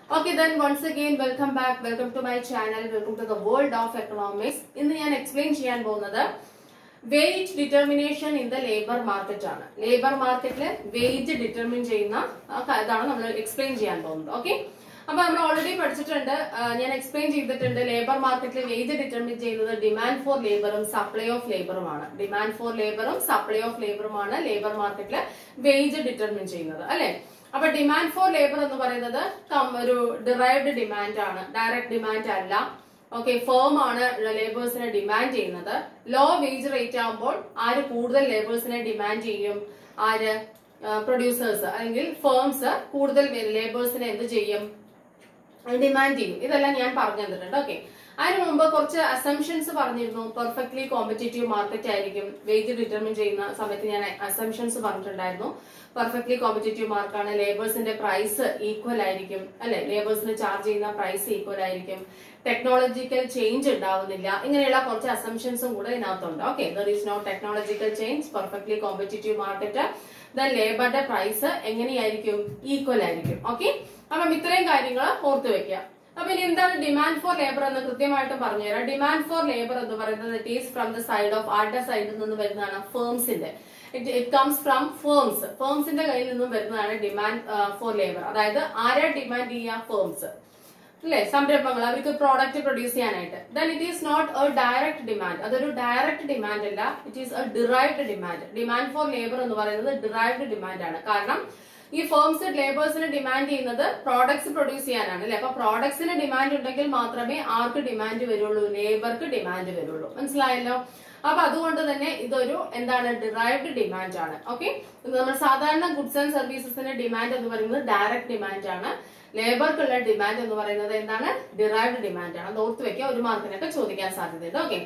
Okay, then once again, welcome back. Welcome to my channel. Welcome to the world of economics. ഇന്ന് ഞാൻ explain ചെയ്യാൻ പോകുന്നത് wage determination in the labour market ആണ് labour മാർക്കറ്റില് wage determine ചെയ്യുന്ന ആ ക- ഇതാണ് നമ്മൾ എക്സ്പ്ലെയിൻ ചെയ്യാൻ പോകുന്നത് ഓക്കെ അപ്പൊ നമ്മൾ ഓൾറെഡി പഠിച്ചിട്ടുണ്ട് ആ, ഞാൻ എക്സ്പ്ലെയിൻ ചെയ്തിട്ടുണ്ട് ലേബർ മാർക്കറ്റിൽ വേജ് ഡിറ്റർമിൻ ചെയ്യുന്നത് ഡിമാൻഡ് ഫോർ ലേബറും സപ്ലൈ ഓഫ് ലേബറുമാണ് ഡിമാൻഡ് ഫോർ ലേബറും സപ്ലൈ ഓഫ് ലേബറുമാണ് ലേബർ മാർക്കറ്റിൽ വേജ് ഡിറ്റർമിൻ ചെയ്യുന്നത് അല്ലെ അപ്പൊ ഡിമാൻഡ് ഫോർ ലേബർ എന്ന് പറയുന്നത് കം- ഒരു ഡിറൈവ്ഡ് ഡിമാൻഡ് ആണ് ഡയറക്റ്റ് ഡിമാൻഡ് അല്ല ഓക്കെ ഫേം ആണ് ലേബേഴ്സിനെ ഡിമാൻഡ് ചെയ്യുന്നത് ലോ വേജ് റേറ്റ് ആകുമ്പോൾ ആര് കൂടുതൽ ലേബേഴ്സിനെ ഡിമാൻഡ് ചെയ്യും ആര് പ്രൊഡ്യൂസേഴ്സ് അല്ലെങ്കിൽ ഫേംസ് കൂടുതൽ ലേബേഴ്സിനെ എന്ത് ചെയ്യും ഡിമാൻഡ് ചെയ്യും ഇതെല്ലാം ഞാൻ പറഞ്ഞു തന്നിട്ടുണ്ട് ഓക്കെ അതിന് മുമ്പ് കുറച്ച് അസംഷൻസ് പറഞ്ഞിരുന്നു പെർഫെക്റ്റ്ലി കോമ്പറ്റേറ്റീവ് മാർക്കറ്റ് ആയിരിക്കും വേജ് ഡിറ്റർമിൻ ചെയ്യുന്ന സമയത്ത് ഞാൻ അസംഷൻസ് പറഞ്ഞിട്ടുണ്ടായിരുന്നു പെർഫെക്റ്റ്ലി കോമ്പറ്റേറ്റീവ് മാർക്കാണ് ലേബേഴ്സിന്റെ പ്രൈസ് ഈക്വൽ ആയിരിക്കും അല്ലെ ലേബേഴ്സിന് ചാർജ് ചെയ്യുന്ന പ്രൈസ് ഈക്വൽ ആയിരിക്കും ടെക്നോളജിക്കൽ ചേഞ്ച് ഉണ്ടാവുന്നില്ല ഇങ്ങനെയുള്ള കുറച്ച് അസംഷൻസും കൂടെ ഇതിനകത്തുണ്ട് okay there is no technological change perfectly competitive market the ലേബറുടെ പ്രൈസ് എങ്ങനെയായിരിക്കും ഈക്വൽ ആയിരിക്കും ഓക്കെ അപ്പം ഇത്രയും കാര്യങ്ങൾ ഓർത്തു വെക്കുക അപ്പൊ ഇനി എന്താണ് ഡിമാൻഡ് ഫോർ ലേബർ എന്ന് കൃത്യമായിട്ട് പറഞ്ഞുതരാം ഡിമാൻഡ് ഫോർ ലേബർ എന്ന് പറയുന്നത് it is from the side of ആരുടെ സൈഡിൽ നിന്ന് വരുന്നതാണ് ഫേംസിന്റെ ഇറ്റ് കംസ് ഫ്രം ഫേംസ് ഫേംസിന്റെ കയ്യിൽ നിന്നും വരുന്നതാണ് ഡിമാൻഡ് ഫോർ ലേബർ അതായത് ആരാ ഡിമാൻഡ് ചെയ്യുക ഫേംസ് അല്ലെ സംരംഭങ്ങൾ അവർക്ക് പ്രോഡക്റ്റ് പ്രൊഡ്യൂസ് ചെയ്യാനായിട്ട് then it is not a direct demand അതൊരു ഡയറക്റ്റ് ഡിമാൻഡ് അല്ല it is a derived demand demand for labour എന്ന് പറയുന്നത് ഡിറൈവ്ഡ് ഡിമാൻഡ് ആണ് കാരണം ഈ ഫേംസ് ലേബേഴ്സിന് ഡിമാൻഡ് ചെയ്യുന്നത് പ്രോഡക്ട്സ് പ്രൊഡ്യൂസ് ചെയ്യാനാണ് അല്ലെ അപ്പൊ പ്രോഡക്ട്സിന് ഡിമാൻഡ് ഉണ്ടെങ്കിൽ മാത്രമേ ആർക്ക് ഡിമാൻഡ് വരുള്ളൂ ലേബർക്ക് ഡിമാൻഡ് വരുള്ളൂ മനസ്സിലായല്ലോ അപ്പൊ അതുകൊണ്ട് തന്നെ ഇതൊരു എന്താണ് ഡിറൈവ്ഡ് ഡിമാൻഡ് ആണ് ഓക്കെ നമ്മൾ സാധാരണ ഗുഡ്സ് ആൻഡ് സർവീസസിന്റെ ഡിമാൻഡ് എന്ന് പറയുന്നത് ഡയറക്റ്റ് ഡിമാൻഡ് ആണ് ലേബർക്കുള്ള ഡിമാൻഡ് എന്ന് പറയുന്നത് എന്താണ് ഡിറൈവ്ഡ് ഡിമാൻഡ് ആണ് അത് ഓർത്ത് വെക്കുക ഒരു മാർക്കിനൊക്കെ ചോദിക്കാൻ സാധ്യതയുണ്ട് ഓക്കെ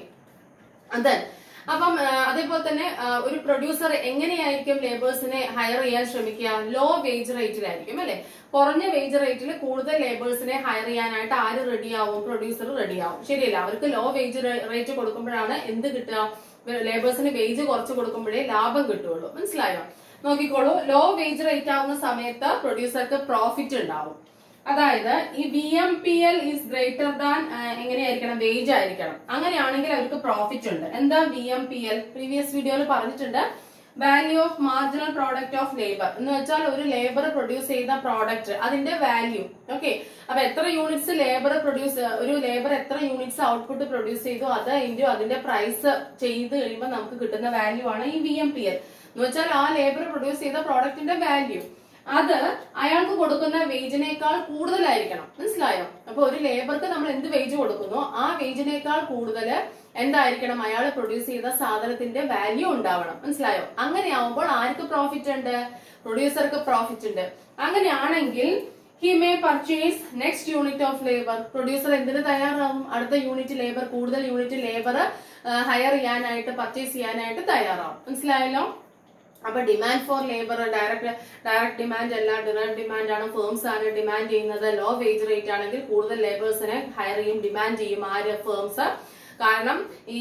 അത് അപ്പം ആ, അതേപോലെ തന്നെ ആ, ഒരു പ്രൊഡ്യൂസർ എങ്ങനെയായിരിക്കും ലേബേഴ്സിനെ ഹയർ ചെയ്യാൻ ശ്രമിക്കുക ലോ വേജ് റേറ്റിലായിരിക്കും അല്ലെ കുറഞ്ഞ വേജ് റേറ്റിൽ കൂടുതൽ ലേബേഴ്സിനെ ഹയർ ചെയ്യാനായിട്ട് ആര് റെഡിയാവും പ്രൊഡ്യൂസർ റെഡിയാവും ശരിയല്ല അവർക്ക് ലോ വേജ് റേറ്റ് കൊടുക്കുമ്പോഴാണ് എന്ത് കിട്ടുക ലേബേഴ്സിന് വേജ് കുറച്ച് കൊടുക്കുമ്പോഴേ ലാഭം കിട്ടുള്ളൂ മനസ്സിലായോ നോക്കിക്കോളൂ ലോ വേജ് റേറ്റ് ആവുന്ന സമയത്ത് പ്രൊഡ്യൂസർക്ക് പ്രോഫിറ്റ് ഉണ്ടാവും അതായത് ഈ V M P L is greater than എങ്ങനെയായിരിക്കണം വേജ് ആയിരിക്കണം അങ്ങനെയാണെങ്കിൽ അവർക്ക് പ്രോഫിറ്റ് ഉണ്ട് എന്താ V M P L previous വീഡിയോയിൽ പറഞ്ഞിട്ടുണ്ട് value of marginal product of labour എന്ന് വെച്ചാൽ ഒരു ലേബർ പ്രൊഡ്യൂസ് ചെയ്ത പ്രോഡക്റ്റ് അതിന്റെ വാല്യൂ ഓക്കെ അപ്പൊ എത്ര യൂണിറ്റ്സ് ലേബർ പ്രൊഡ്യൂസ് ഒരു ലേബർ എത്ര യൂണിറ്റ്സ് ഔട്ട്പുട്ട് പ്രൊഡ്യൂസ് ചെയ്തു അത് ഇൻറ്റു അതിന്റെ പ്രൈസ് ചെയ്ത് കഴിയുമ്പോൾ നമുക്ക് കിട്ടുന്ന വാല്യൂ ആണ് ഈ വി എം പി എൽ എന്ന് വെച്ചാൽ ആ ലേബർ പ്രൊഡ്യൂസ് ചെയ്ത പ്രോഡക്റ്റിന്റെ വാല്യൂ അത് അയാൾക്ക് കൊടുക്കുന്ന വേജിനേക്കാൾ കൂടുതലായിരിക്കണം മനസ്സിലായോ അപ്പൊ ഒരു ലേബർക്ക് നമ്മൾ എന്ത് വേജ് കൊടുക്കുന്നു ആ വേജിനേക്കാൾ കൂടുതൽ എന്തായിരിക്കണം അയാൾ പ്രൊഡ്യൂസ് ചെയ്ത സാധനത്തിന്റെ വാല്യൂ ഉണ്ടാവണം മനസ്സിലായോ അങ്ങനെയാവുമ്പോൾ ആർക്ക് പ്രോഫിറ്റ് ഉണ്ട് പ്രൊഡ്യൂസർക്ക് പ്രോഫിറ്റ് ഉണ്ട് അങ്ങനെയാണെങ്കിൽ he may purchase next unit of labour producer എന്തിന് തയ്യാറാവും അടുത്ത യൂണിറ്റ് ലേബർ കൂടുതൽ യൂണിറ്റ് ലേബർ ഹയർ ചെയ്യാനായിട്ട് പർച്ചേസ് ചെയ്യാനായിട്ട് തയ്യാറാവും മനസ്സിലായല്ലോ അപ്പൊ demand for labour direct direct demand അല്ല ഡിറക്റ്റ് ഡിമാൻഡ് ആണ് ഫേംസ് ആണ് ഡിമാൻഡ് ചെയ്യുന്നത് ലോ വേജ് റേറ്റ് ആണെങ്കിൽ കൂടുതൽ ലേബേഴ്സിനെ ഹയർ ചെയ്യും ഡിമാൻഡ് ചെയ്യും ആര് ഫേംസ് കാരണം ഈ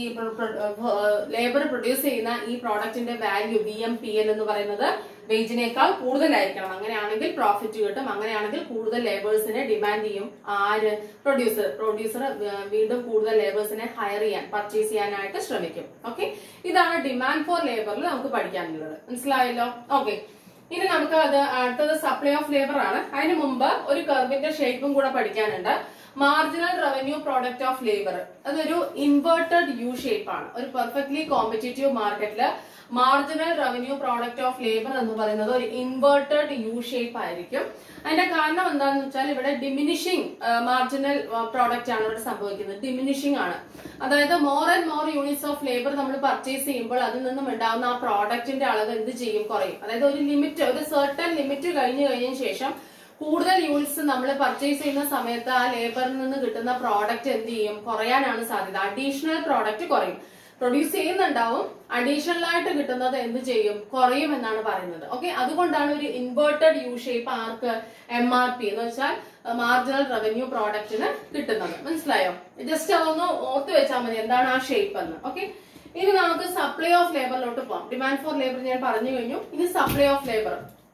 ലേബർ പ്രൊഡ്യൂസ് ചെയ്യുന്ന ഈ പ്രോഡക്റ്റിന്റെ value V M P L എന്ന് പറയുന്നത് വേജിനേക്കാൾ കൂടുതലായിരിക്കണം അങ്ങനെയാണെങ്കിൽ പ്രോഫിറ്റ് കിട്ടും അങ്ങനെയാണെങ്കിൽ കൂടുതൽ ലേബേഴ്സിനെ ഡിമാൻഡ് ചെയ്യും ആര് പ്രൊഡ്യൂസർ പ്രൊഡ്യൂസർ വീണ്ടും കൂടുതൽ ലേബേഴ്സിനെ ഹയർ ചെയ്യാൻ പർച്ചേസ് ചെയ്യാനായിട്ട് ശ്രമിക്കും ഓക്കെ ഇതാണ് ഡിമാൻഡ് ഫോർ ലേബറിൽ നമുക്ക് പഠിക്കാനുള്ളത് മനസ്സിലായല്ലോ ഓക്കെ ഇനി നമുക്ക് അത് അടുത്തത് സപ്ലൈ ഓഫ് ലേബർ ആണ് അതിന് മുമ്പ് ഒരു കർവിന്റെ ഷേപ്പും കൂടെ പഠിക്കാനുണ്ട് marginal revenue product of labour അതൊരു ഇൻവേർട്ടഡ് യു ഷേപ്പ് ആണ് ഒരു പെർഫെക്റ്റ്ലി കോമ്പറ്റേറ്റീവ് മാർക്കറ്റില് marginal revenue product of labour എന്ന് പറയുന്നത് ഒരു ഇൻവേർട്ടഡ് യു ഷേപ്പ് ആയിരിക്കും അതിന്റെ കാരണം എന്താണെന്ന് വെച്ചാൽ ഇവിടെ ഡിമിനിഷിങ് മാർജിനൽ പ്രോഡക്റ്റ് ആണ് ഇവിടെ സംഭവിക്കുന്നത് ഡിമിനിഷിങ് ആണ് അതായത് more and more units of labour നമ്മൾ പർച്ചേസ് ചെയ്യുമ്പോൾ അതിൽ നിന്നും ഉണ്ടാകുന്ന ആ പ്രോഡക്റ്റിന്റെ അളവ് എന്ത് ചെയ്യും കുറയും അതായത് ഒരു ലിമിറ്റ് ഒരു സർട്ടൺ ലിമിറ്റ് കഴിഞ്ഞു കഴിഞ്ഞതിന് ശേഷം കൂടുതൽ യൂണിറ്റ്സ് നമ്മൾ പർച്ചേസ് ചെയ്യുന്ന സമയത്ത് ആ ലേബറിൽ നിന്ന് കിട്ടുന്ന പ്രോഡക്റ്റ് എന്ത് ചെയ്യും കുറയാനാണ് സാധ്യത അഡീഷണൽ പ്രോഡക്റ്റ് കുറയും പ്രൊഡ്യൂസ് ചെയ്യുന്നുണ്ടാവും അഡീഷണൽ ആയിട്ട് കിട്ടുന്നത് എന്ത് ചെയ്യും കുറയും എന്നാണ് പറയുന്നത് ഓക്കെ അതുകൊണ്ടാണ് ഒരു ഇൻവേർട്ടഡ് യു ഷേപ്പ് ആർക്ക് എം ആർ പി എന്ന് വെച്ചാൽ മാർജിനൽ റവന്യൂ പ്രോഡക്റ്റിന് കിട്ടുന്നത് മനസ്സിലായോ ജസ്റ്റ് അതൊന്ന് ഓർത്ത് വെച്ചാൽ മതി എന്താണ് ആ ഷേപ്പ് എന്ന് ഓക്കെ ഇനി നമുക്ക് സപ്ലൈ ഓഫ് ലേബറിലോട്ട് പോകാം ഡിമാൻഡ് ഫോർ ലേബർ ഞാൻ പറഞ്ഞു കഴിഞ്ഞു ഇനി സപ്ലൈ ഓഫ് ലേബർ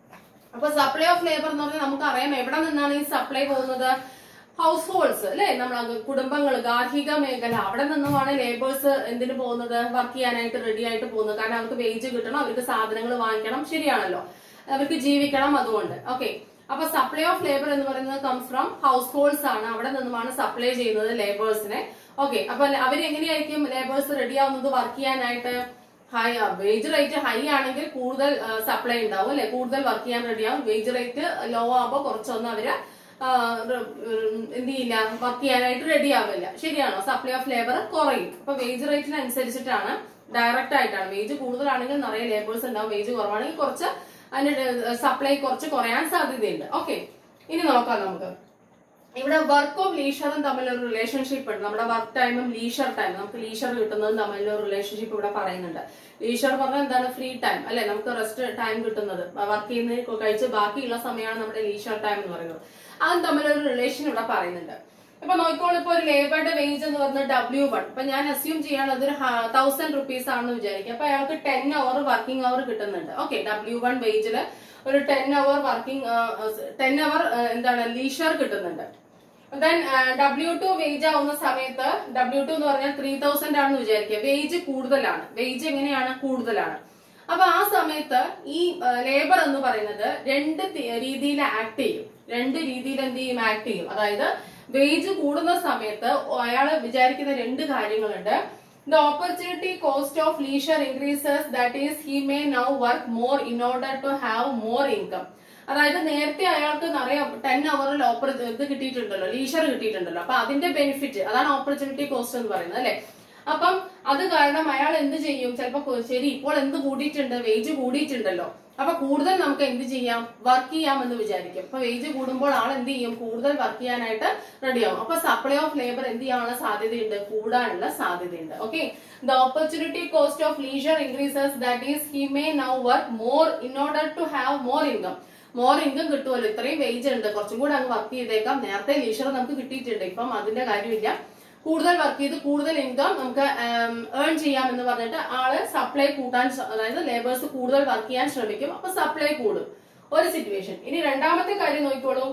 അപ്പൊ സപ്ലൈ ഓഫ് ലേബർ എന്ന് പറഞ്ഞാൽ നമുക്കറിയാം എവിടെ നിന്നാണ് ഈ സപ്ലൈ പോകുന്നത് ഹൗസ് ഹോൾഡ്സ് അല്ലെ നമ്മളെ കുടുംബങ്ങൾ ഗാർഹിക മേഖല അവിടെ നിന്നുമാണ് ലേബേഴ്സ് എന്തിനു പോകുന്നത് വർക്ക് ചെയ്യാനായിട്ട് റെഡി ആയിട്ട് പോകുന്നത് കാരണം അവർക്ക് വേജ് കിട്ടണം അവർക്ക് സാധനങ്ങൾ വാങ്ങിക്കണം ശരിയാണല്ലോ അവർക്ക് ജീവിക്കണം അതുകൊണ്ട് ഓക്കെ അപ്പൊ സപ്ലൈ ഓഫ് ലേബർ എന്ന് പറയുന്നത് കംസ് ഫ്രം ഹൗസ് ഹോൾഡ്സ് ആണ് അവിടെ നിന്നുമാണ് സപ്ലൈ ചെയ്യുന്നത് ലേബേഴ്സിനെ ഓക്കെ അപ്പൊ അവർ എങ്ങനെയായിരിക്കും ലേബേഴ്സ് റെഡി ആവുന്നത് വർക്ക് ചെയ്യാനായിട്ട് ഹൈ വേജ് റേറ്റ് ഹൈ ആണെങ്കിൽ കൂടുതൽ സപ്ലൈ ഉണ്ടാവും അല്ലെ കൂടുതൽ വർക്ക് ചെയ്യാൻ റെഡി ആവും വേജ് റേറ്റ് ലോ ആകുമ്പോൾ കുറച്ചൊന്നും അവര് ആ, റ്- ഉം, എന്ത് ചെയ്യില്ല വർക്ക് ചെയ്യാനായിട്ട് റെഡി ആവില്ല ശരിയാണോ സപ്ലൈ ഓഫ് ലേബർ കുറയും അപ്പൊ വേജ് റേറ്റിനനുസരിച്ചിട്ടാണ് ഡയറക്റ്റ് ആയിട്ടാണ് വേജ് കൂടുതലാണെങ്കിൽ നിറയെ ലേബേഴ്സ് ഉണ്ടാവും വേജ് കുറവാണെങ്കിൽ കുറച്ച് അതിന്റെ സപ്ലൈ കുറച്ച് കുറയാൻ സാധ്യതയുണ്ട് ഓക്കെ ഇനി നോക്കാം നമുക്ക് ഇവിടെ വർക്കും ലീഷറും തമ്മിലൊരു റിലേഷൻഷിപ്പ് ഉണ്ട് നമ്മുടെ വർക്ക് ടൈമും ലീഷർ ടൈം നമുക്ക് ലീഷർ കിട്ടുന്നതും തമ്മിലൊരു റിലേഷൻഷിപ്പ് ഇവിടെ പറയുന്നുണ്ട് ലീഷർ പറഞ്ഞാൽ എന്താണ് ഫ്രീ ടൈം അല്ലെ നമുക്ക് റെസ്റ്റ് ടൈം കിട്ടുന്നത് വർക്ക് ചെയ്യുന്ന കഴിച്ച് ബാക്കിയുള്ള സമയമാണ് നമ്മുടെ ലീഷർ ടൈം എന്ന് പറയുന്നത് അതും തമ്മിലൊരു റിലേഷൻ ഇവിടെ പറയുന്നുണ്ട് ഇപ്പൊ നോക്കിക്കോളൂ ഇപ്പൊ ഒരു ലേബറുടെ വേജ് എന്ന് പറയുന്നത് ഡബ്ല്യു വൺ ഇപ്പൊ ഞാൻ അസ്യൂം ചെയ്യാണ് അതൊരു തൗസൻഡ് റുപ്പീസ് ആണെന്ന് വിചാരിക്കുക അപ്പൊ അയാൾക്ക് ടെൻ അവർ വർക്കിംഗ് അവർ കിട്ടുന്നുണ്ട് ഓക്കെ ഡബ്ല്യു വൺ വേജില് ഒരു ten hour working ten hour എന്താണ് ലീഷർ കിട്ടുന്നുണ്ട് ദെൻ ഡബ്ല്യു ടു വേജ് ആവുന്ന സമയത്ത് ഡബ്ല്യു ടു എന്ന് പറഞ്ഞാൽ ത്രീ തൗസൻഡ് ആണെന്ന് വിചാരിക്കുക വേജ് കൂടുതലാണ് വേജ് എങ്ങനെയാണ് കൂടുതലാണ് അപ്പൊ ആ സമയത്ത് ഈ ലേബർ എന്ന് പറയുന്നത് രണ്ട് തി- രീതിയിൽ ആക്ട് ചെയ്യും രണ്ട് രീതിയിൽ എന്ത് ചെയ്യും ആക്ട് ചെയ്യും അതായത് വേജ് കൂടുന്ന സമയത്ത് അയാൾ വിചാരിക്കുന്ന രണ്ട് കാര്യങ്ങളുണ്ട് the opportunity cost of leisure increases that is he may now work more in order to have more income അതായത് നേരത്തെ അയാൾക്ക് നിറയെ ടെൻ അവറിൽ ഓപ്പർ ഇത് കിട്ടിയിട്ടുണ്ടല്ലോ ലീഷർ കിട്ടിയിട്ടുണ്ടല്ലോ അപ്പൊ അതിന്റെ ബെനിഫിറ്റ് അതാണ് ഓപ്പർച്യൂണിറ്റി കോസ്റ്റ് എന്ന് പറയുന്നത് അല്ലെ അപ്പം അത് കാരണം അയാൾ എന്ത് ചെയ്യും ചിലപ്പോ ശരി ഇപ്പോൾ എന്ത് കൂടിയിട്ടുണ്ട് വേജ് കൂടിയിട്ടുണ്ടല്ലോ അപ്പൊ കൂടുതൽ നമുക്ക് എന്ത് ചെയ്യാം വർക്ക് ചെയ്യാമെന്ന് വിചാരിക്കും അപ്പൊ വേജ് കൂടുമ്പോൾ ആൾ എന്ത് ചെയ്യും കൂടുതൽ വർക്ക് ചെയ്യാനായിട്ട് റെഡിയാവും അപ്പൊ സപ്ലൈ ഓഫ് ലേബർ എന്ത് ചെയ്യാനുള്ള സാധ്യതയുണ്ട് കൂടാനുള്ള സാധ്യതയുണ്ട് okay the opportunity cost of leisure increases that is he may now work more in order to have more income more income കിട്ടുമല്ലോ ഇത്രയും വേജ് ഉണ്ട് കുറച്ചും കൂടെ അങ്ങ് വർക്ക് ചെയ്തേക്കാം നേരത്തെ ലീഷർ നമുക്ക് കിട്ടിയിട്ടുണ്ട് ഇപ്പം അതിന്റെ കാര്യമില്ല കൂടുതൽ വർക്ക് ചെയ്ത് കൂടുതൽ ഇൻകം നമുക്ക് ഏൺ ചെയ്യാം എന്ന് പറഞ്ഞിട്ട് ആള് സപ്ലൈ കൂട്ടാൻ ശ്ര- അതായത് ലേബേഴ്സ് കൂടുതൽ വർക്ക് ചെയ്യാൻ ശ്രമിക്കും അപ്പൊ സപ്ലൈ കൂടും ഒരു സിറ്റുവേഷൻ ഇനി രണ്ടാമത്തെ കാര്യം നോക്കിക്കോളൂ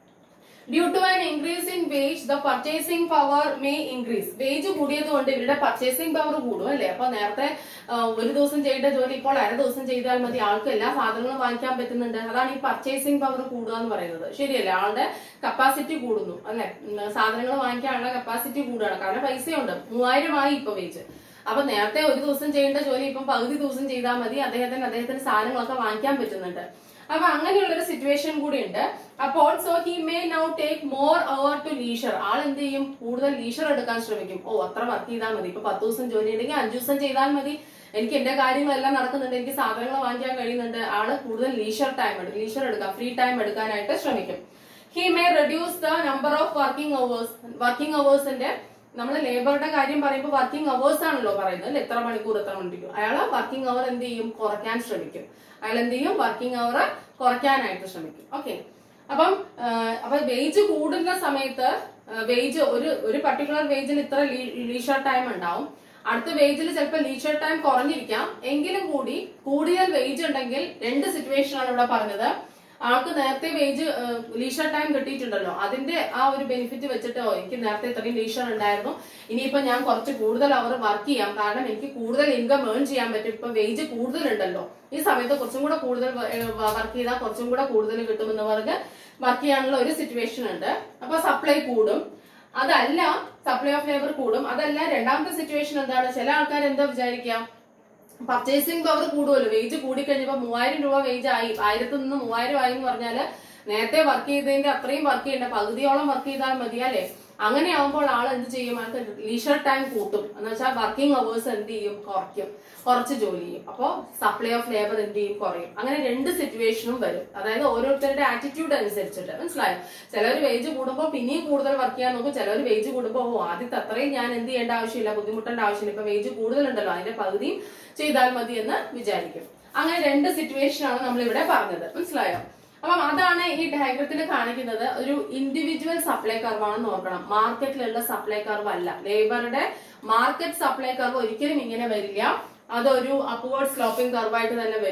due to an increase in wage the purchasing power may increase wage കൂടിയത് കൊണ്ട് ഇവരുടെ പർച്ചേസിംഗ് പവർ കൂടും അല്ലേ അപ്പൊ നേരത്തെ ആ, ഒരു ദിവസം ചെയ്യേണ്ട ജോലി ഇപ്പോൾ അര ദിവസം ചെയ്താൽ മതി ആൾക്ക് എല്ലാ സാധനങ്ങളും വാങ്ങിക്കാൻ പറ്റുന്നുണ്ട് അതാണ് ഈ പർച്ചേസിംഗ് പവർ കൂടുക എന്ന് പറയുന്നത് ശരിയല്ലേ ആളുടെ കപ്പാസിറ്റി കൂടുന്നു അല്ലെ സാധനങ്ങൾ വാങ്ങിക്കാനുള്ള കപ്പാസിറ്റി കൂടുകയാണ് കാരണം പൈസയുണ്ട് മൂവായിരം ആയി ഇപ്പൊ വേജ് അപ്പൊ നേരത്തെ ഒരു ദിവസം ചെയ്യേണ്ട ജോലി ഇപ്പം പകുതി ദിവസം ചെയ്താൽ മതി അദ്ദേഹത്തിന് അദ്ദേഹത്തിന് സാധനങ്ങളൊക്കെ വാങ്ങിക്കാൻ പറ്റുന്നുണ്ട് അപ്പൊ അങ്ങനെയുള്ള ഒരു സിറ്റുവേഷൻ കൂടി ഉണ്ട് അപ്പോൾ so he may now take more hour to leisure ആൾ എന്ത് ചെയ്യും കൂടുതൽ ലീഷർ എടുക്കാൻ ശ്രമിക്കും ഓ അത്ര വർക്ക് ചെയ്താൽ മതി ഇപ്പൊ പത്ത് ദിവസം ജോലി ഉണ്ടെങ്കിൽ അഞ്ചു ദിവസം ചെയ്താൽ മതി എനിക്ക് എന്റെ കാര്യങ്ങളെല്ലാം നടക്കുന്നുണ്ട് എനിക്ക് സാധനങ്ങൾ വാങ്ങിക്കാൻ കഴിയുന്നുണ്ട് ആള് കൂടുതൽ ലീഷർ ടൈം എടുക്കും ലീഷർ എടുക്കാം ഫ്രീ ടൈം എടുക്കാനായിട്ട് ശ്രമിക്കും he may reduce the number of working hours working അവേഴ്സിന്റെ നമ്മൾ ലേബറുടെ കാര്യം പറയുമ്പോൾ വർക്കിംഗ് അവേഴ്സ് ആണല്ലോ പറയുന്നത് അല്ലേ? എത്ര മണിക്കൂർ എത്ര മണിക്കൂർ അയാൾ വർക്കിംഗ് അവർ എന്ത് ചെയ്യും കുറയ്ക്കാൻ ശ്രമിക്കും അയാൾ എന്ത് ചെയ്യും വർക്കിംഗ് അവർ കുറയ്ക്കാനായിട്ട് ശ്രമിക്കും ഓക്കെ അപ്പം ആ, അപ്പൊ വേജ് കൂടുന്ന സമയത്ത് വേജ് ഒരു ഒരു പർട്ടിക്കുലർ വേജിൽ ഇത്ര ലീഷർ ടൈം ഉണ്ടാവും അടുത്ത വേജിൽ ചിലപ്പോൾ ലീഷർ ടൈം കുറഞ്ഞിരിക്കാം എങ്കിലും കൂടി കൂടുതൽ വേജ് ഉണ്ടെങ്കിൽ രണ്ട് സിറ്റുവേഷൻ ആണ് ഇവിടെ പറഞ്ഞത് ആൾക്ക് നേരത്തെ വേജ് ലീഷർ ടൈം കിട്ടിയിട്ടുണ്ടല്ലോ അതിന്റെ ആ ഒരു ബെനിഫിറ്റ് വെച്ചിട്ടോ എനിക്ക് നേരത്തെ ഇത്രയും ലീഷർ ഉണ്ടായിരുന്നു ഇനിയിപ്പോ ഞാൻ കുറച്ച് കൂടുതൽ അവർ വർക്ക് ചെയ്യാം കാരണം എനിക്ക് കൂടുതൽ ഇൻകം ഏൺ ചെയ്യാൻ പറ്റും ഇപ്പൊ വേജ് കൂടുതലുണ്ടല്ലോ ഈ സമയത്ത് കുറച്ചും കൂടെ കൂടുതൽ വർക്ക് ചെയ്താൽ കുറച്ചും കൂടെ കൂടുതൽ കിട്ടുമെന്ന് പറഞ്ഞ് വർക്ക് ചെയ്യാനുള്ള ഒരു സിറ്റുവേഷൻ ഉണ്ട് അപ്പൊ സപ്ലൈ കൂടും അതല്ല സപ്ലൈ ഓഫ് ലേബർ കൂടും അതല്ല രണ്ടാമത്തെ സിറ്റുവേഷൻ എന്താണ് ചില ആൾക്കാർ എന്താ വിചാരിക്കാം പർച്ചേസിംഗ് പവർ കൂടുമല്ലോ വേജ് കൂടിക്കഴിഞ്ഞപ്പോ മൂവായിരം രൂപ വേജ് ആയി ആയിരത്തിൽ നിന്ന് മൂവായിരം ആയി എന്ന് പറഞ്ഞാല് നേരത്തെ വർക്ക് ചെയ്തതിന്റെ അത്രയും വർക്ക് ചെയ്യേണ്ട പകുതിയോളം വർക്ക് ചെയ്താൽ മതി അല്ലെ അങ്ങനെ ആവുമ്പോൾ ആൾ എന്ത് ചെയ്യും ആൾക്ക് ലീഷർ ടൈം കൂട്ടും എന്ന് വെച്ചാൽ വർക്കിംഗ് അവേഴ്സ് എന്ത് ചെയ്യും കുറയ്ക്കും കുറച്ച് ജോലി ചെയ്യും അപ്പോൾ സപ്ലൈ ഓഫ് ലേബർ എന്ത് ചെയ്യും കുറയും അങ്ങനെ രണ്ട് സിറ്റുവേഷനും വരും അതായത് ഓരോരുത്തരുടെ ആറ്റിറ്റ്യൂഡ് അനുസരിച്ചിട്ട് മനസ്സിലായോ ചിലർ വേജ് കൂടുമ്പോൾ പിന്നെയും കൂടുതൽ വർക്ക് ചെയ്യാൻ നോക്കും ചിലർ വേജ് കൂടുമ്പോൾ ഓ ആദ്യത്തെ അത്രയും ഞാൻ എന്ത് ചെയ്യേണ്ട ആവശ്യമില്ല ബുദ്ധിമുട്ടേണ്ട ആവശ്യമില്ല ഇപ്പൊ വേജ് കൂടുതലുണ്ടല്ലോ അതിന്റെ പകുതിയും ചെയ്താൽ മതി എന്ന് വിചാരിക്കും അങ്ങനെ രണ്ട് സിറ്റുവേഷൻ ആണ് നമ്മൾ ഇവിടെ പറഞ്ഞത് മനസ്സിലായോ അപ്പം അതാണ് ഈ ഡയഗ്രത്തിൽ കാണിക്കുന്നത് ഒരു ഇൻഡിവിജ്വൽ സപ്ലൈ കർവാണെന്ന് ഓർക്കണം മാർക്കറ്റിലുള്ള സപ്ലൈ കർവ് അല്ല ലേബറുടെ മാർക്കറ്റ് സപ്ലൈ കർവ് ഒരിക്കലും ഇങ്ങനെ വരില്ല അതൊരു അപ്വേർഡ് സ്ലോപ്പിംഗ് കർവായിട്ട് തന്നെ വരും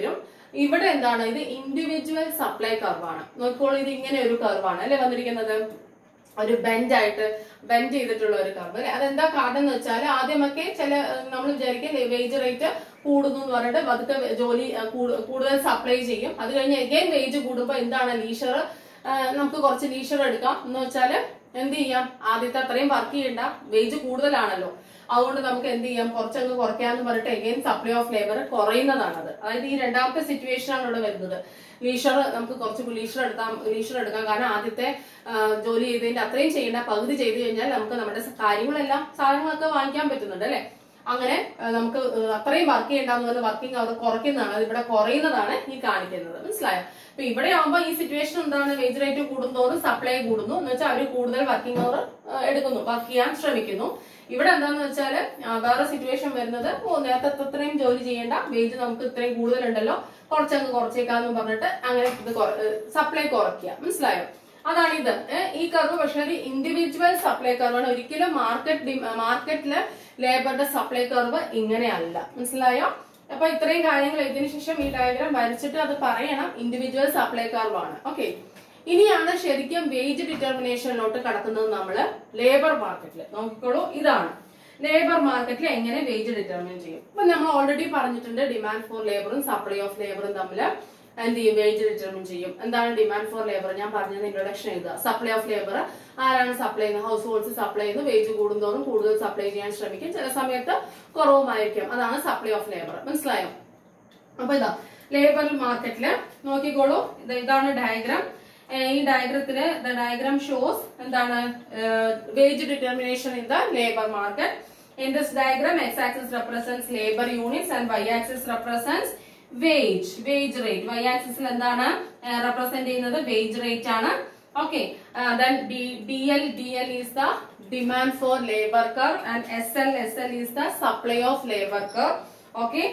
ഇവിടെ എന്താണ് ഇത് ഇൻഡിവിജ്വൽ സപ്ലൈ കർവാണ് നോക്കിക്കോളൂ ഇത് ഇങ്ങനെ ഒരു കർവാണ് അല്ലെ വന്നിരിക്കുന്നത് ഒരു ബെൻഡ് ആയിട്ട് ബെൻഡ് ചെയ്തിട്ടുള്ള ഒരു കർവ് അല്ലെ അതെന്താ കാരണം എന്ന് വെച്ചാൽ ആദ്യമൊക്കെ ചില നമ്മൾ വിചാരിക്കും വേജ് റേറ്റ് കൂടുന്നു എന്ന് പറഞ്ഞിട്ട് പതുക്കെ ജോലി ആ, കൂടു- കൂടുതൽ സപ്ലൈ ചെയ്യും അത് കഴിഞ്ഞ് എഗെയിൻ വേജ് കൂടുമ്പോൾ എന്താണ് ലീഷർ നമുക്ക് കുറച്ച് ലീഷർ എടുക്കാം എന്ന് വെച്ചാൽ എന്ത് ചെയ്യാം ആദ്യത്തെ അത്രയും വർക്ക് ചെയ്യണ്ട വേജ് കൂടുതലാണല്ലോ അതുകൊണ്ട് നമുക്ക് എന്ത് ചെയ്യാം കുറച്ചങ്ങ് കുറയ്ക്കാന്ന് പറഞ്ഞിട്ട് എഗെയിൻ സപ്ലൈ ഓഫ് ലേബർ കുറയുന്നതാണത് അതായത് ഈ രണ്ടാമത്തെ സിറ്റുവേഷൻ ആണ് ഇവിടെ വരുന്നത് ലീഷർ നമുക്ക് കുറച്ച് ലീഷർ എടുക്കാം ലീഷർ എടുക്കാം കാരണം ആദ്യത്തെ ആ, ജോലി ചെയ്തതിന്റെ അത്രയും ചെയ്യേണ്ട പകുതി ചെയ്തു കഴിഞ്ഞാൽ നമുക്ക് നമ്മുടെ കാര്യങ്ങളെല്ലാം സാധനങ്ങളൊക്കെ വാങ്ങിക്കാൻ പറ്റുന്നുണ്ട് അല്ലെ അങ്ങനെ ആ, നമുക്ക് ആ, അത്രയും വർക്ക് ചെയ്യേണ്ടെന്ന് പറഞ്ഞ വർക്കിംഗ് അവർ കുറയ്ക്കുന്നതാണ് അത് ഇവിടെ കുറയുന്നതാണ് ഈ കാണിക്കുന്നത് മനസ്സിലായോ അപ്പൊ ഇവിടെ ആവുമ്പോൾ ഈ സിറ്റുവേഷൻ എന്താണ് വേജ് റേറ്റ് കൂടുന്നതോറും സപ്ലൈ കൂടുന്നു എന്ന് വെച്ചാൽ അവർ കൂടുതൽ വർക്കിംഗ് അവർ എടുക്കുന്നു വർക്ക് ചെയ്യാൻ ശ്രമിക്കുന്നു ഇവിടെ എന്താന്ന് വെച്ചാൽ വേറെ സിറ്റുവേഷൻ വരുന്നത് ഓ നേരത്തെ അത്രയും ജോലി ചെയ്യേണ്ട വേജ് നമുക്ക് ഇത്രയും കൂടുതലുണ്ടല്ലോ കുറച്ചങ്ങ് കുറച്ചേക്കാന്ന് പറഞ്ഞിട്ട് അങ്ങനെ ഇത് സപ്ലൈ കുറയ്ക്കുക മനസ്സിലായോ അതാണ് ഇത് ഏഹ് ഈ കർവ് പക്ഷേ ഒരു ഇൻഡിവിജ്വൽ സപ്ലൈ കർവാണ് ഒരിക്കലും മാർക്കറ്റ് മാർക്കറ്റില് ലേബറുടെ സപ്ലൈ കർവ് ഇങ്ങനെയല്ല മനസ്സിലായോ അപ്പൊ ഇത്രയും കാര്യങ്ങൾ ഇതിനു ശേഷം ഈ ഡയഗ്രാം വരച്ചിട്ട് അത് പറയണം ഇൻഡിവിജ്വൽ സപ്ലൈ കർവാണ് ഓക്കെ ഇനിയാണ് ശരിക്കും വേജ് ഡിറ്റർമിനേഷനിലോട്ട് കടക്കുന്നത് നമ്മള് ലേബർ മാർക്കറ്റിൽ നോക്കിക്കോളൂ ഇതാണ് ലേബർ മാർക്കറ്റിൽ എങ്ങനെ വേജ് ഡിറ്റർമിൻ ചെയ്യും അപ്പൊ നമ്മൾ ഓൾറെഡി പറഞ്ഞിട്ടുണ്ട് ഡിമാൻഡ് ഫോർ ലേബറും സപ്ലൈ ഓഫ് ലേബറും തമ്മിൽ എന്ത് ചെയ്യും വേജ് ഡിറ്റർമിൻ ചെയ്യും എന്താണ് ഡിമാൻഡ് ഫോർ ലേബർ ഞാൻ പറഞ്ഞത് ഇൻട്രൊഡക്ഷൻ എഴുതുക സപ്ലൈ ഓഫ് ലേബർ ആരാണ് സപ്ലൈ ചെയ്യുന്നത് ഹൗസ് ഹോൾഡ്സ് സപ്ലൈ ചെയ്യുന്നു വേജ് കൂടുന്തോറും കൂടുതൽ സപ്ലൈ ചെയ്യാൻ ശ്രമിക്കും ചില സമയത്ത് കുറവുമായിരിക്കും അതാണ് സപ്ലൈ ഓഫ് ലേബർ മനസ്സിലായോ അപ്പൊ ഇതാ ലേബർ മാർക്കറ്റില് നോക്കിക്കോളൂ ഇത് ഇതാണ് ഡയഗ്രാം ഈ ഡയഗ്രത്തില് ദ ഡയഗ്രാം ഷോസ് എന്താണ് wage determination in the labour market in this diagram X axis represents labour units and Y axis represents wage wage rate Y ആക്സിസിൽ എന്താണ് റെപ്രസെന്റ് ചെയ്യുന്നത് വേജ് റേറ്റ് ആണ് okay then D L D L is the demand for labour curve and S L S L is the supply of labour curve okay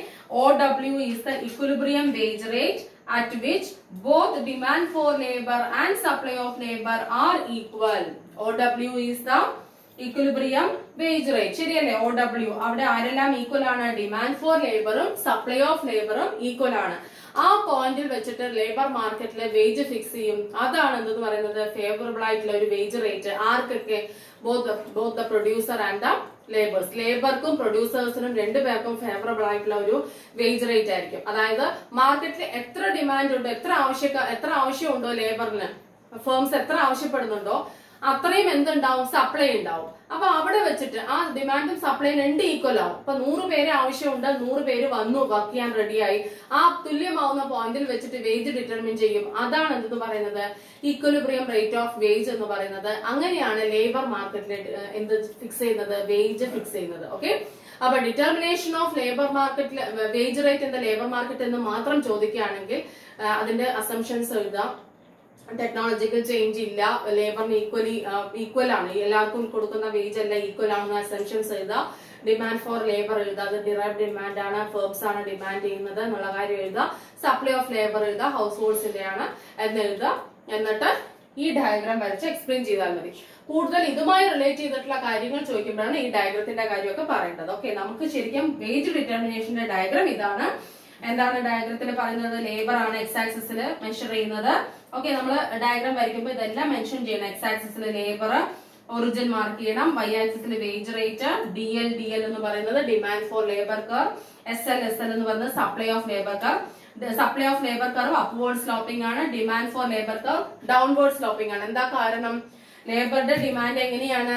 ow is the equilibrium wage rate at which both demand for labor and supply of labor are equal ow is the equilibrium wage rate ശരിയല്ലേ O W അവിടെ ആരെല്ലാം equal ആണ് demand for ലേബറും supply of ലേബറും equal ആണ് ആ പോയിന്റിൽ വെച്ചിട്ട് ലേബർ മാർക്കറ്റിലെ വേജ് ഫിക്സ് ചെയ്യും അതാണ് എന്തെന്ന് പറയുന്നത് ഫേവറബിൾ ആയിട്ടുള്ള ഒരു വേജ് റേറ്റ് ആർക്കൊക്കെ both both the producer and the labours ലേബർക്കും പ്രൊഡ്യൂസേഴ്സിനും രണ്ടുപേർക്കും ഫേവറബിൾ ആയിട്ടുള്ള ഒരു വേജ് റേറ്റ് ആയിരിക്കും അതായത് മാർക്കറ്റിൽ എത്ര ഡിമാൻഡ് ഉണ്ടോ എത്ര ആവശ്യക്കാർ എത്ര ആവശ്യമുണ്ടോ ലേബറിന് ഫേംസ് എത്ര ആവശ്യപ്പെടുന്നുണ്ടോ അത്രയും എന്തുണ്ടാവും സപ്ലൈ ഉണ്ടാവും അപ്പൊ അവിടെ വെച്ചിട്ട് ആ ഡിമാൻഡും സപ്ലൈയും രണ്ട് ഈക്വൽ ആവും അപ്പൊ നൂറ് പേര് ആവശ്യമുണ്ട് നൂറ് പേര് വന്നു വർക്ക് ചെയ്യാൻ റെഡിയായി ആ തുല്യമാവുന്ന പോയിന്റിൽ വെച്ചിട്ട് വേജ് ഡിറ്റർമിൻ ചെയ്യും അതാണ് എന്തെന്ന് പറയുന്നത് ഈക്വലിബ്രിയം റേറ്റ് ഓഫ് വേജ് എന്ന് പറയുന്നത് അങ്ങനെയാണ് ലേബർ മാർക്കറ്റിൽ എന്ത് ഫിക്സ് ചെയ്യുന്നത് വേജ് ഫിക്സ് ചെയ്യുന്നത് ഓക്കെ അപ്പൊ ഡിറ്റർമിനേഷൻ ഓഫ് ലേബർ മാർക്കറ്റിൽ വേജ് റേറ്റ് എന്ന ലേബർ മാർക്കറ്റ് എന്ന് മാത്രം ചോദിക്കുകയാണെങ്കിൽ ആ, അതിന്റെ അസംഷൻസ് എഴുതാം ടെക്നോളജിക്കൽ ചേഞ്ച് ഇല്ല ലേബറിന് ഈക്വലി ഈക്വൽ ആണ് എല്ലാവർക്കും കൊടുക്കുന്ന വേജ് എല്ലാം ഈക്വൽ ആണെന്ന് അസംഷൻസ് എഴുതുക ഡിമാൻഡ് ഫോർ ലേബർ എഴുതുക അത് ഡിറൈവ് ഡിമാൻഡ് ആണ് ഫേംസ് ആണ് ഡിമാൻഡ് ചെയ്യുന്നത് എന്നുള്ള കാര്യം എഴുതുക സപ്ലൈ ഓഫ് ലേബർ എഴുതുക ഹൗസ് ഹോൾഡ്സിന്റെ ആണ് എന്ന് എഴുതുക എന്നിട്ട് ഈ ഡയഗ്രാം വരച്ച് എക്സ്പ്ലെയിൻ ചെയ്താൽ മതി കൂടുതൽ ഇതുമായി റിലേറ്റ് ചെയ്തിട്ടുള്ള കാര്യങ്ങൾ ചോദിക്കുമ്പോഴാണ് ഈ ഡയഗ്രത്തിന്റെ കാര്യമൊക്കെ പറയേണ്ടത് ഓക്കെ നമുക്ക് ശരിക്കും വേജ് ഡിറ്റർമിനേഷന്റെ ഡയഗ്രാം ഇതാണ് എന്താണ് ഡയഗ്രത്തിൽ പറയുന്നത് ലേബർ ആണ് എക്സ് ആക്സിസിൽ മെഷർ ചെയ്യുന്നത് ഓക്കെ നമ്മൾ ഡയഗ്രാം വരയ്ക്കുമ്പോൾ ഇതെല്ലാം മെൻഷൻ ചെയ്യണം എക്സ് ആക്സിസിൽ ലേബർ ഒറിജിൻ മാർക്ക് ചെയ്യണം വൈ ആക്സിസിൽ wage rate D L D L എന്ന് പറയുന്നത് demand for labour curve S L S L എന്ന് പറയുന്നത് supply of labour curve supply of labour curve upward sloping ആണ് demand for labour curve downward sloping ആണ് എന്താ കാരണം ലേബറുടെ ഡിമാൻഡ് എങ്ങനെയാണ്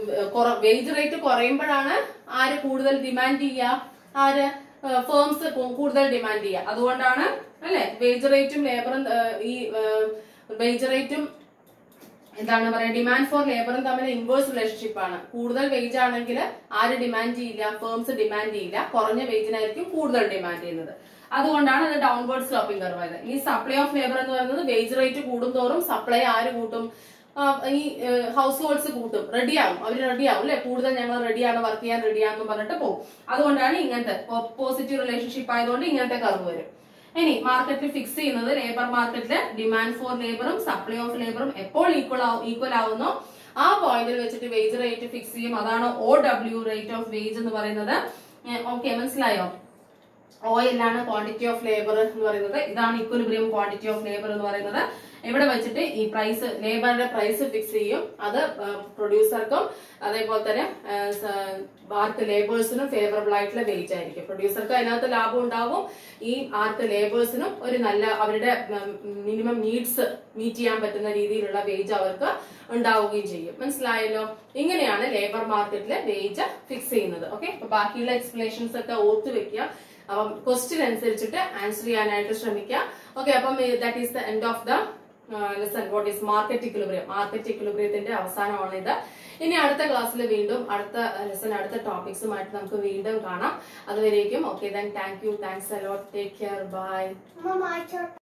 വേജ് റേറ്റ് കുറയുമ്പോഴാണ് ആര് കൂടുതൽ ഡിമാൻഡ് ചെയ്യുക ആര് ഫേംസ് കൂടുതൽ ഡിമാൻഡ് ചെയ്യുക അതുകൊണ്ടാണ് അല്ലെ വേജ് റേറ്റും ലേബറും ഈ വേജ് റേറ്റും എന്താണ് പറയാ ഡിമാൻഡ് ഫോർ ലേബറും തമ്മിൽ ഇൻവേഴ്സ് റിലേഷൻഷിപ്പ് ആണ് കൂടുതൽ വേജ് ആണെങ്കിൽ ആര് ഡിമാൻഡ് ചെയ്യില്ല ഫേംസ് ഡിമാൻഡ് ചെയ്യില്ല കുറഞ്ഞ വേജിനായിരിക്കും കൂടുതൽ ഡിമാൻഡ് ചെയ്യുന്നത് അതുകൊണ്ടാണ് അത് ഡൗൺവേർഡ് സ്ലോപ്പിംഗ് കർവ് ആയത് ഈ സപ്ലൈ ഓഫ് ലേബർ എന്ന് പറയുന്നത് വേജ് റേറ്റ് കൂടുന്തോറും സപ്ലൈ ആര് കൂട്ടും ആ, ഈ ഹൗസ് ഹോൾഡ്സ് കൂട്ടും റെഡിയാവും അവർ റെഡിയാവും അല്ലെ കൂടുതൽ ഞങ്ങൾ റെഡിയാണ് വർക്ക് ചെയ്യാൻ റെഡിയാണെന്ന് പറഞ്ഞിട്ട് പോകും അതുകൊണ്ടാണ് ഇങ്ങനത്തെ പോസിറ്റീവ് റിലേഷൻഷിപ്പ് ആയതുകൊണ്ട് ഇങ്ങനത്തെ കർവ് വരും ഇനി മാർക്കറ്റിൽ ഫിക്സ് ചെയ്യുന്നത് ലേബർ മാർക്കറ്റില് ഡിമാൻഡ് ഫോർ ലേബറും സപ്ലൈ ഓഫ് ലേബറും എപ്പോൾ ഈക്വൽ ഈക്വൽ ആവുന്നോ ആ പോയിന്റിൽ വെച്ചിട്ട് വേജ് റേറ്റ് ഫിക്സ് ചെയ്യും അതാണ് O W rate of wage എന്ന് പറയുന്നത് ഓക്കെ മനസ്സിലായോ ഒ ആണ് ക്വാണ്ടിറ്റി ഓഫ് ലേബർ എന്ന് പറയുന്നത് ഇതാണ് ഇക്വലിബ്രിയം ക്വാണ്ടിറ്റി ഓഫ് ലേബർ എന്ന് പറയുന്നത് ഇവിടെ വെച്ചിട്ട് ഈ പ്രൈസ് ലേബറിന്റെ പ്രൈസ് ഫിക്സ് ചെയ്യും അത് പ്രൊഡ്യൂസർക്കും അതേപോലെ തന്നെ ആർക്ക് ലേബേഴ്സിനും ഫേവറബിൾ ആയിട്ടുള്ള വേജ് ആയിരിക്കും പ്രൊഡ്യൂസർക്ക് അതിനകത്ത് ലാഭം ഉണ്ടാവും ഈ ആർക്ക് ലേബേഴ്സിനും ഒരു നല്ല അവരുടെ മിനിമം നീഡ്സ് മീറ്റ് ചെയ്യാൻ പറ്റുന്ന രീതിയിലുള്ള വേജ് അവർക്ക് ഉണ്ടാവുകയും ചെയ്യും മനസ്സിലായല്ലോ ഇങ്ങനെയാണ് ലേബർ മാർക്കറ്റിലെ വേജ് ഫിക്സ് ചെയ്യുന്നത് ഓക്കെ അപ്പൊ ബാക്കിയുള്ള എക്സ്പ്ലനേഷൻസ് ഒക്കെ ഓർത്ത് വെക്കുക അപ്പം ക്വസ്റ്റ്യൻ അനുസരിച്ചിട്ട് ആൻസർ ചെയ്യാനായിട്ട് ശ്രമിക്കുക ഓക്കെ അപ്പം that is the end of the lesson what is market equilibrium market ഇക്വിലിബ്രിയത്തിന്റെ അവസാനമാണ് ഇത് ഇനി അടുത്ത ക്ലാസ്സിൽ വീണ്ടും അടുത്ത ലെസൺ അടുത്ത ടോപ്പിക്സുമായിട്ട് നമുക്ക് വീണ്ടും കാണാം അതുവരേക്കും okay then thank you thanks a lot take care bye Mama, I